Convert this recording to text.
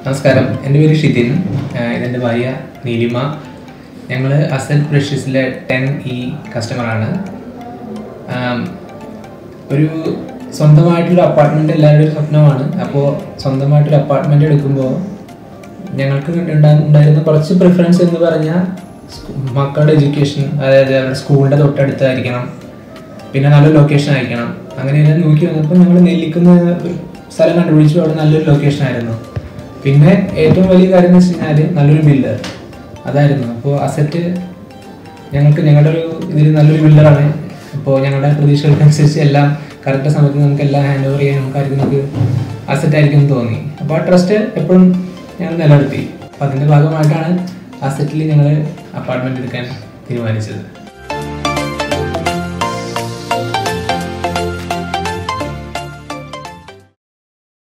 നമസ്കാരം എൻ്റെ പേര് ഷിതിൻ ആഹ് ഇതെൻ്റെ ഭാര്യ നീലിമ ഞങ്ങൾ അസൽ പ്രഷ്യസിലെ ടെൻ ഇ കസ്റ്റമറാണ് ആം, ഒരു സ്വന്തമായിട്ടൊരു അപ്പാർട്ട്മെൻറ്റ് എല്ലാവരുടെയും സ്വപ്നമാണ് അപ്പോൾ സ്വന്തമായിട്ടൊരു അപ്പാർട്ട്മെൻറ്റ് എടുക്കുമ്പോൾ ഞങ്ങൾക്ക് ഉണ്ടാ- ഉണ്ടായിരുന്ന കുറച്ച് പ്രിഫറൻസ് എന്ന് പറഞ്ഞാൽ സ്കൂ- മക്കളുടെ എഡ്യൂക്കേഷൻ അതായത് അവരുടെ സ്കൂളിൻ്റെ തൊട്ടടുത്തായിരിക്കണം പിന്നെ നല്ലൊരു ലൊക്കേഷൻ ആയിരിക്കണം അങ്ങനെയെല്ലാം നോക്കി വന്നപ്പോൾ ഞങ്ങൾ നെല്ലിക്കുന്ന ഒരു സ്ഥലം കണ്ടുപിടിച്ചു അവിടെ നല്ലൊരു ലൊക്കേഷൻ ആയിരുന്നു പിന്നെ ഏറ്റവും വലിയ കാര്യം എന്ന് വെച്ച് കഴിഞ്ഞാൽ നല്ലൊരു ബിൽഡർ അതായിരുന്നു അപ്പോൾ അസറ്റ് ഞങ്ങൾക്ക് ഞങ്ങളുടെ ഒരു ഇതിൽ നല്ലൊരു ബിൽഡറാണ് അപ്പോൾ ഞങ്ങളുടെ പ്രതീക്ഷകൾക്കനുസരിച്ച് എല്ലാം കറക്റ്റ് സമയത്ത് നമുക്ക് എല്ലാം ഹാൻഡ് ഓവർ ചെയ്യാൻ നമുക്കായിരിക്കും നമുക്ക് അസറ്റ് ആയിരിക്കും എന്ന് തോന്നി അപ്പോൾ ആ ട്രസ്റ്റ് എപ്പോഴും ഞങ്ങൾ നിലനിർത്തി അപ്പോൾ അതിൻ്റെ ഭാഗമായിട്ടാണ് അസറ്റിൽ ഞങ്ങൾ അപ്പാർട്ട്മെൻറ്റ് എടുക്കാൻ തീരുമാനിച്ചത്